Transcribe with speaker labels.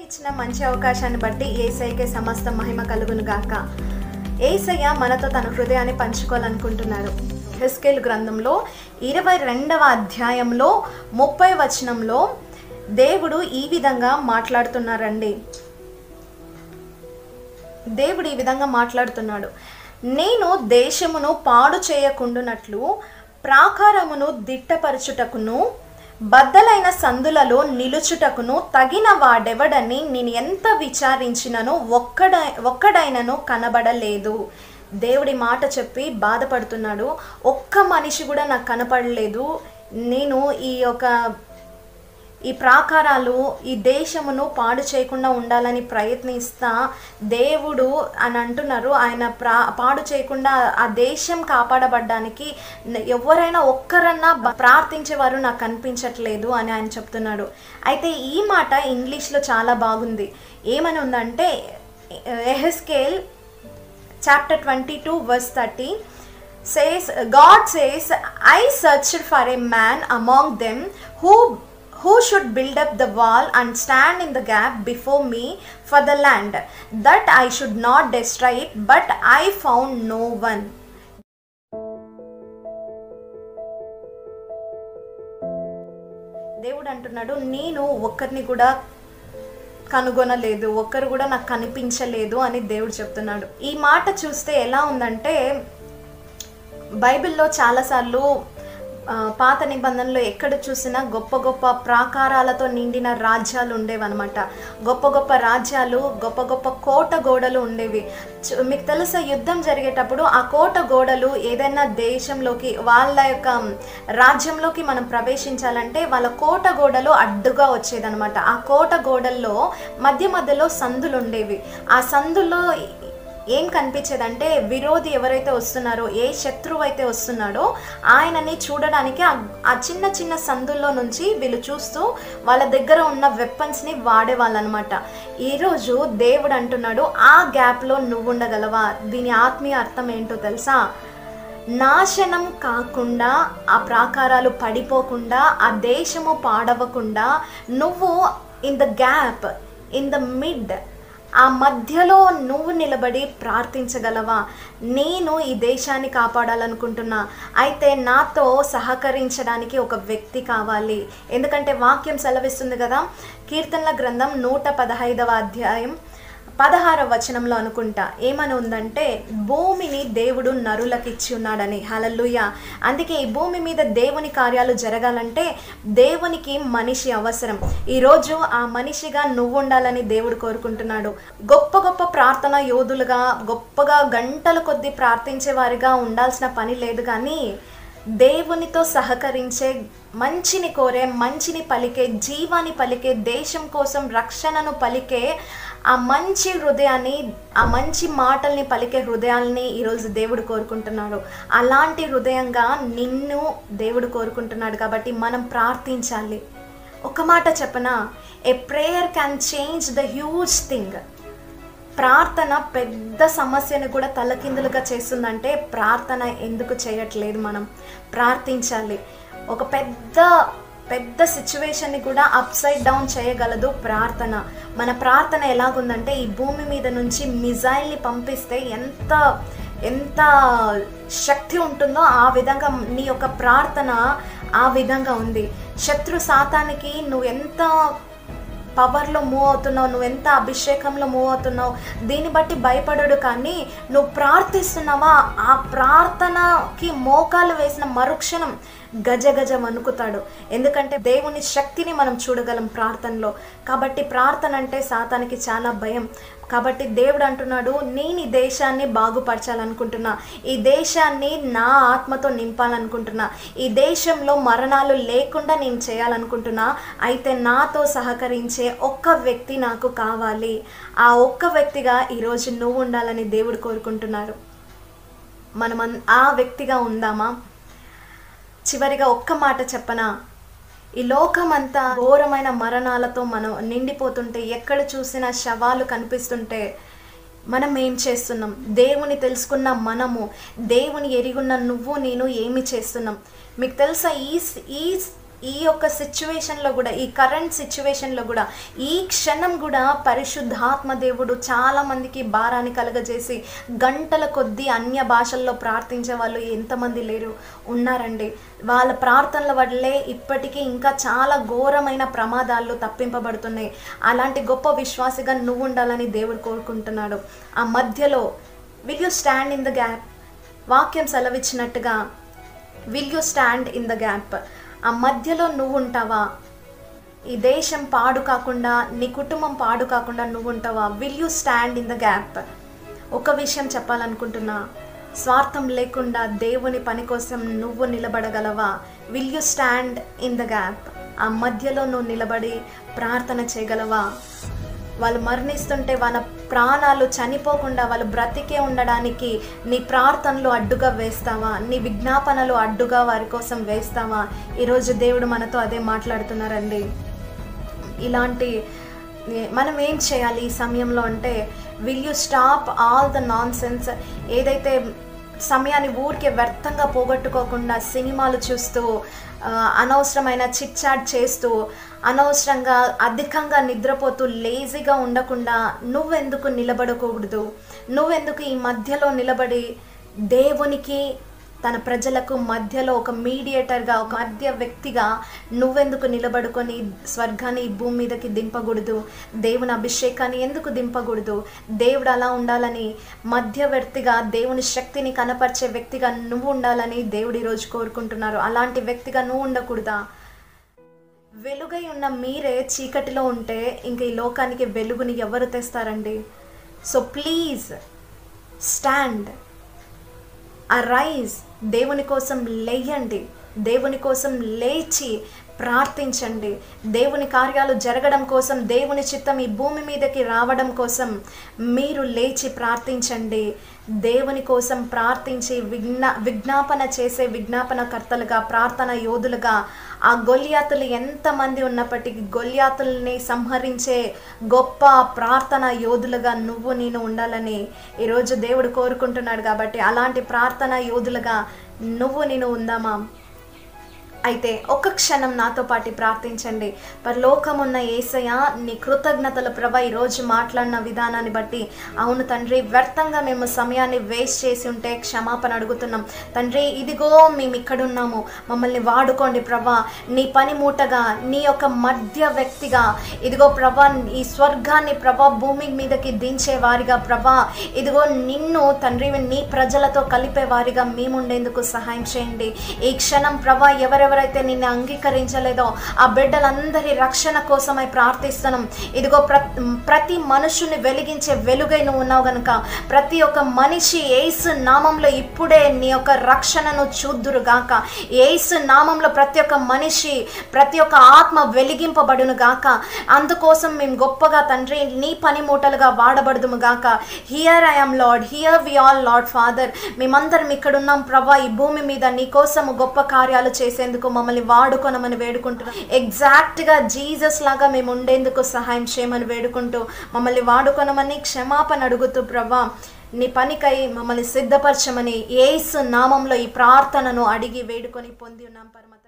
Speaker 1: ఇచ్చిన మంచి అవకాశాన్ని బట్టి ఏసైకే సమస్త మహిమ కలుగును గాక ఏసయ్య మనతో తన హృదయాన్ని పంచుకోవాలనుకుంటున్నాడు హెస్కేల్ గ్రంథంలో ఇరవై రెండవ అధ్యాయంలో ముప్పై వచనంలో దేవుడు ఈ విధంగా మాట్లాడుతున్నారండి దేవుడు ఈ విధంగా మాట్లాడుతున్నాడు నేను దేశమును పాడు చేయకుండునట్లు ప్రాకారమును దిట్టపరచుటకును బద్దలైన సందులలో నిలుచుటకును తగిన వాడెవడని నేను ఎంత విచారించినను ఒక్కడ ఒక్కడైనను కనబడలేదు దేవుడి మాట చెప్పి బాధపడుతున్నాడు ఒక్క మనిషి కూడా నాకు కనపడలేదు నేను ఈ యొక్క ఈ ప్రాకారాలు ఈ దేశమును పాడు చేయకుండా ఉండాలని ప్రయత్నిస్తా దేవుడు అని అంటున్నారు ఆయన ప్రా పాడు చేయకుండా ఆ దేశం కాపాడబడ్డానికి న- ఎవరైనా ఒక్కరన్నా బ- ప్రార్థించేవారు నాకు కనిపించట్లేదు అని ఆయన చెప్తున్నాడు అయితే ఈ మాట ఇంగ్లీష్లో చాలా బాగుంది ఏమని ఉందంటే Ezekiel chapter twenty two verse thirty says god says i searched for a man among them who who should build up the wall and stand in the gap before me for the land that i should not destroy it but i found no one దేవుడు అంటున్నాడు నేను ఒక్కరిని కూడా కనుగొనలేదు ఒక్కరు కూడా నాకు కనిపించలేదు అని దేవుడు చెప్తున్నాడు ఈ మాట చూస్తే ఎలా ఉందంటే బైబిల్లో చాలాసార్లు ఆ, పాత నిబంధనలో ఎక్కడ చూసినా గొప్ప గొప్ప ప్రాకారాలతో నిండిన రాజ్యాలు ఉండేవన్నమాట గొప్ప గొప్ప రాజ్యాలు గొప్ప గొప్ప కోట గోడలు ఉండేవి చు- మీకు తెలుసా యుద్ధం జరిగేటప్పుడు ఆ కోట గోడలు ఏదైనా దేశంలోకి వాళ్ళ యొక్క రాజ్యంలోకి మనం ప్రవేశించాలంటే వాళ్ళ కోట గోడలు అడ్డుగా వచ్చేదన్నమాట ఆ కోట గోడల్లో మధ్య మధ్యలో సందులు ఉండేవి ఆ సందుల్లో ఏం కనిపించేదంటే విరోధి ఎవరైతే వస్తున్నారో ఏ శత్రువు అయితే వస్తున్నాడో ఆయనని చూడడానికి ఆ- ఆ చిన్న చిన్న సందుల్లో నుంచి వీళ్ళు చూస్తూ వాళ్ళ దగ్గర ఉన్న వెపన్స్ని వాడేవాళ్ళనమాట ఈరోజు దేవుడు అంటున్నాడు ఆ గ్యాప్లో నువ్వు ఉండగలవా దీని ఆత్మీయ అర్థం ఏంటో తెలుసా నాశనం కాకుండా ఆ ప్రాకారాలు పడిపోకుండా ఆ దేశము పాడవకుండా నువ్వు in the gap in the mid ఆ మధ్యలో నువ్వు నిలబడి ప్రార్థించగలవా నేను ఈ దేశాన్ని కాపాడాలనుకుంటున్నా అయితే నాతో సహకరించడానికి ఒక వ్యక్తి కావాలి ఎందుకంటే వాక్యం సెలవిస్తుంది కదా కీర్తనల గ్రంథం నూట పదహైదవ అధ్యాయం పదహార వచనంలో అనుకుంటా ఏమని ఉందంటే భూమిని దేవుడు నరులకు ఇచ్చి ఉన్నాడని హలల్లుయ అందుకే ఈ భూమి మీద దేవుని కార్యాలు జరగాలంటే దేవునికి మనిషి అవసరం ఈరోజు ఆ మనిషిగా నువ్వు ఉండాలని దేవుడు కోరుకుంటున్నాడు గొప్ప గొప్ప ప్రార్థన యోధులుగా గొప్పగా గంటల కొద్దీ ప్రార్థించే వారిగా ఉండాల్సిన పని లేదు కానీ దేవునితో సహకరించే మంచిని కోరే మంచిని పలికే జీవాన్ని పలికే దేశం కోసం రక్షణను పలికే ఆ మంచి హృదయాన్ని ఆ మంచి మాటల్ని పలికే హృదయాల్ని ఈరోజు దేవుడు కోరుకుంటున్నాడు అలాంటి హృదయంగా నిన్ను దేవుడు కోరుకుంటున్నాడు కాబట్టి మనం ప్రార్థించాలి ఒక మాట చెప్పనా a prayer can change the huge thing ప్రార్థన పెద్ద సమస్యను కూడా తలకిందులుగా చేస్తుందంటే ప్రార్థన ఎందుకు చేయట్లేదు మనం ప్రార్థించాలి ఒక పెద్ద పెద్ద సిచ్యువేషన్ని కూడా అప్ సైడ్ డౌన్ చేయగలదు ప్రార్థన మన ప్రార్థన ఎలాగుందంటే ఈ భూమి మీద నుంచి మిజైల్ని పంపిస్తే ఎంత ఎంత శక్తి ఉంటుందో ఆ విధంగా నీ యొక్క ప్రార్థన ఆ విధంగా ఉంది శత్రు శాతానికి నువ్వు ఎంత పవర్లో మూవ్ అవుతున్నావు నువ్వు ఎంత అభిషేకంలో మూవ్ అవుతున్నావు దీన్ని బట్టి భయపడడు కానీ నువ్వు ప్రార్థిస్తున్నావా ఆ ప్రార్థనకి మోకాలు వేసిన మరుక్షణం గజ గజ వణుకుతాడు ఎందుకంటే దేవుని శక్తిని మనం చూడగలం ప్రార్థనలో కాబట్టి ప్రార్థన అంటే సాతానికి చాలా భయం కాబట్టి దేవుడు అంటున్నాడు నేను ఈ దేశాన్ని బాగుపరచాలనుకుంటున్నా ఈ దేశాన్ని నా ఆత్మతో నింపాలనుకుంటున్నా ఈ దేశంలో మరణాలు లేకుండా నేను చేయాలనుకుంటున్నా అయితే నాతో సహకరించే ఒక్క వ్యక్తి నాకు కావాలి ఆ ఒక్క వ్యక్తిగా ఈరోజు నువ్వు ఉండాలని దేవుడు కోరుకుంటున్నాడు మనం అన్- ఆ వ్యక్తిగా ఉందామా చివరిగా ఒక్క మాట చెప్పనా ఈ లోకమంతా ఘోరమైన మరణాలతో మనం నిండిపోతుంటే ఎక్కడ చూసినా శవాలు కనిపిస్తుంటే మనం ఏం చేస్తున్నాం దేవుని తెలుసుకున్న మనము దేవుని ఎరిగున్న నువ్వు నేను ఏమి చేస్తున్నాం మీకు తెలుసా ఈ ఈ ఈ యొక్క సిచ్యువేషన్లో కూడా ఈ కరెంట్ సిచ్యువేషన్లో కూడా ఈ క్షణం కూడా పరిశుద్ధాత్మ దేవుడు చాలా మందికి భారాన్ని కలగజేసి గంటల కొద్దీ అన్య భాషల్లో ప్రార్థించే వాళ్ళు ఎంతమంది లేరు ఉన్నారండి వాళ్ళ ప్రార్థనల వల్లే ఇప్పటికీ ఇంకా చాలా ఘోరమైన ప్రమాదాలు తప్పింపబడుతున్నాయి అలాంటి గొప్ప విశ్వాసిగా నువ్వు ఉండాలని దేవుడు కోరుకుంటున్నాడు ఆ మధ్యలో will you stand in the gap వాక్యం సెలవిచ్చినట్టుగా will you stand in the gap ఆ మధ్యలో నువ్వు ఉంటావా ఈ దేశం పాడు కాకుండా నీ కుటుంబం పాడు కాకుండా నువ్వు ఉంటావా will you stand in the gap ఒక విషయం చెప్పాలనుకుంటున్నా స్వార్థం లేకుండా దేవుని పని కోసం నువ్వు నిలబడగలవా will you stand in the gap ఆ మధ్యలో నువ్వు నిలబడి ప్రార్థన చేయగలవా వాళ్ళు మరణిస్తుంటే వాళ్ళ ప్రాణాలు చనిపోకుండా వాళ్ళు బ్రతికే ఉండడానికి నీ ప్రార్థనలు అడ్డుగా వేస్తావా నీ విజ్ఞాపనలు అడ్డుగా వారి కోసం వేస్తావా ఈరోజు దేవుడు మనతో అదే మాట్లాడుతున్నారండి ఇలాంటి మనం ఏం చేయాలి ఈ సమయంలో అంటే will you stop all the nonsense ఏదైతే సమయాన్ని ఊరికే వ్యర్థంగా పోగొట్టుకోకుండా సినిమాలు చూస్తూ ఆ, అనవసరమైన చిట్ చాట్ చేస్తూ అనవసరంగా అధికంగా నిద్రపోతూ లేజీగా ఉండకుండా నువ్వెందుకు నిలబడకూడదు నువ్వెందుకు ఈ మధ్యలో నిలబడి దేవునికి తన ప్రజలకు మధ్యలో ఒక మీడియేటర్గా ఒక మధ్య వ్యక్తిగా నువ్వెందుకు నిలబడుకొని స్వర్గాన్ని ఈ భూమి మీదకి దింపకూడదు దేవుని అభిషేకాన్ని ఎందుకు దింపకూడదు దేవుడు అలా ఉండాలని మధ్యవర్తిగా దేవుని శక్తిని కనపరిచే వ్యక్తిగా నువ్వు ఉండాలని దేవుడు ఈరోజు కోరుకుంటున్నారు అలాంటి వ్యక్తిగా నువ్వు ఉండకూడదా వెలుగై ఉన్న మీరే చీకటిలో ఉంటే ఇంక ఈ లోకానికి వెలుగుని ఎవరు తెస్తారండి సో ప్లీజ్ స్టాండ్ అరైజ్ దేవుని కోసం లేయండి దేవుని కోసం లేచి ప్రార్థించండి దేవుని కార్యాలు జరగడం కోసం దేవుని చిత్తం ఈ భూమి మీదకి రావడం కోసం మీరు లేచి ప్రార్థించండి దేవుని కోసం ప్రార్థించి విజ్ఞా విజ్ఞాపన చేసే విజ్ఞాపనకర్తలుగా ప్రార్థన యోధులుగా ఆ గొల్యాతులు ఎంతమంది ఉన్నప్పటికీ గొల్యాతుల్ని సంహరించే గొప్ప ప్రార్థన యోధులుగా నువ్వు నేను ఉండాలని ఈరోజు దేవుడు కోరుకుంటున్నాడు కాబట్టి అలాంటి ప్రార్థన యోధులుగా నువ్వు నేను ఉందామా అయితే ఒక్క క్షణం నాతో పాటు ప్రార్థించండి పరలోకమున్న ఏసయ్య నీ కృతజ్ఞతల ప్రభ ఈరోజు మాట్లాడిన విధానాన్ని బట్టి అవును తండ్రి వ్యర్థంగా మేము సమయాన్ని వేస్ట్ చేసి ఉంటే క్షమాపణ అడుగుతున్నాం తండ్రి ఇదిగో మేము ఇక్కడున్నాము మమ్మల్ని వాడుకోండి ప్రభా నీ పని మూటగా నీ యొక్క మధ్య వ్యక్తిగా ఇదిగో ప్రభా ఈ స్వర్గాన్ని ప్రభా భూమి మీదకి దించే వారిగా ప్రభా ఇదిగో నిన్ను తండ్రి నీ ప్రజలతో కలిపే వారిగా మేముండేందుకు సహాయం చేయండి ఈ క్షణం ప్రభా ఎవరెవరైతే నిన్ను అంగీకరించలేదో ఆ బిడ్డలందరి రక్షణ కోసమై ప్రార్థిస్తున్నాం ఇదిగో ప్ర ప్రతి మనుషుని వెలిగించే వెలుగై నువ్వు ఉన్నావు గనుక ప్రతి ఒక్క మనిషి ఏసు నామంలో ఇప్పుడే నీ యొక్క రక్షణను చూద్దురు గాక ఏసు నామంలో ప్రతి ఒక్క మనిషి ప్రతి ఒక్క ఆత్మ వెలిగింపబడును గాక అందుకోసం మేము గొప్పగా తండ్రి నీ పని మూటలుగా వాడబడుదుము గాక here I am lord here we all lord father మేమందరం ఇక్కడ ఉన్నాం ప్రభా ఈ భూమి మీద నీ కోసము గొప్ప కార్యాలు చేసేందుకు మమ్మల్ని వాడుకొనమని వేడుకుంటున్నాం ఎగ్జాక్ట్ గా జీసస్ లాగా మేము ఉండేందుకు సహాయం చేయమని వేడుకుంటూ మమ్మల్ని వాడుకొనమని క్షమాపణ అడుగుతూ ప్రభా నీ పనికై మమ్మల్ని సిద్ధపరచమని ఏసు నామంలో ఈ ప్రార్థనను అడిగి వేడుకొని పొంది ఉన్నాం పరమత